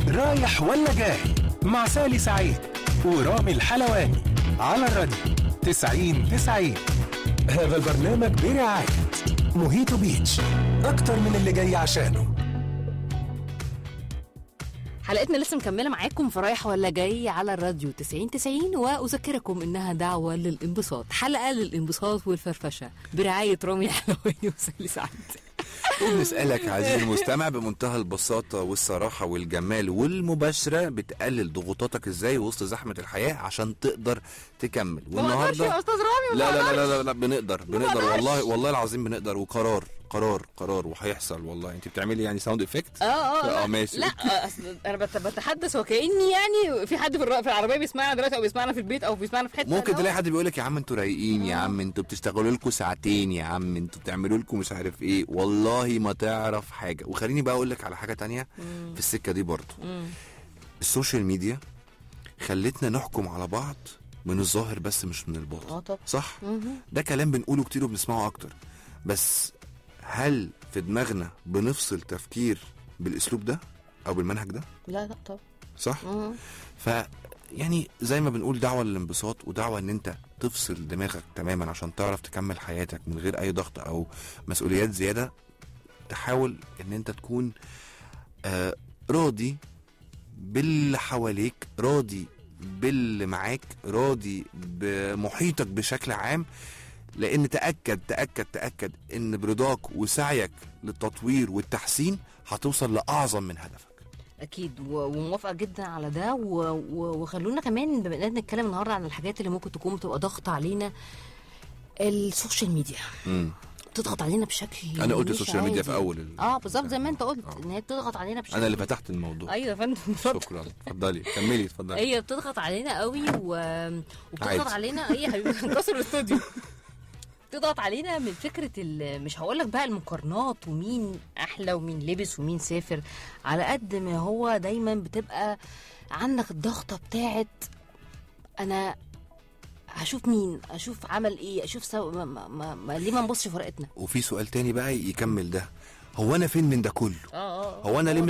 رايح ولا جاي مع سالي سعيد ورامي الحلواني على الراديو 90 90 هذا البرنامج برعاية موهيتو بيتش أكتر من اللي جاي عشانه حلقتنا لسه مكملة معاكم في رايح ولا جاي على الراديو 90 90 وأذكركم إنها دعوة للانبساط حلقة للانبساط والفرفشة برعاية رامي الحلواني وسالي سعد وبنسألك عزيزي المستمع بمنتهى البساطة والصراحة والجمال والمباشرة بتقلل ضغوطاتك ازاي وسط زحمة الحياة عشان تقدر تكمل ما أقدرش يا أستاذ رامي لا ما لا لا, أقدرش. لا لا, لا بنقدر بنقدر أقدرش. والله والله العظيم بنقدر وقرار قرار قرار وهيحصل والله انت بتعملي يعني ساوند افكت اه اه اه ماشي لا اصل انا بت- بتحدث وكاني يعني في حد في, الر- في العربيه بيسمعنا دلوقتي او بيسمعنا في البيت او بيسمعنا في حته ممكن أنا- تلاقي حد بيقول لك يا عم انتوا رايقين يا عم انتوا بتشتغلوا لكم ساعتين يا عم انتوا بتعملوا لكم مش عارف ايه والله ما تعرف حاجه وخليني بقى اقول لك على حاجه تانية في السكه دي برضه السوشيال ميديا خلتنا نحكم على بعض من الظاهر بس مش من الباطن اه طبعا صح ده كلام بنقوله كتير وبنسمعه اكتر بس هل في دماغنا بنفصل تفكير بالاسلوب ده او بالمنهج ده لا لا طبعا صح مم. ف يعني زي ما بنقول دعوه للانبساط ودعوه ان انت تفصل دماغك تماما عشان تعرف تكمل حياتك من غير اي ضغط او مسؤوليات زياده تحاول ان انت تكون آه راضي باللي حواليك راضي باللي معاك راضي بمحيطك بشكل عام لان تاكد تاكد تاكد ان برضاك وسعيك للتطوير والتحسين هتوصل لاعظم من هدفك اكيد و- وموافقه جدا على ده و... و... وخلونا كمان بما اننا بنتكلم النهارده عن الحاجات اللي ممكن تكون بتبقى ضغط علينا السوشيال ميديا امم بتضغط علينا بشكل انا قلت مش السوشيال ميديا عادي. في اول ال... اه بالظبط زي ما انت قلت آه. ان هي بتضغط علينا بشكل انا اللي فتحت الموضوع ايوه يا فندم اتفضل. شكرا اتفضلي كملي اتفضلي هي بتضغط علينا قوي و... وبتضغط عادي. علينا ايه يا حبيبي كسر الاستوديو بتضغط علينا من فكره ال... مش هقول لك بقى المقارنات ومين احلى ومين لبس ومين سافر على قد ما هو دايما بتبقى عندك الضغطه بتاعت انا هشوف مين اشوف عمل ايه اشوف سو... ما... ما... ما... ما... ليه ما نبصش في ورقتنا وفي سؤال تاني بقى يكمل ده هو انا فين من ده كله اه اه هو انا ليه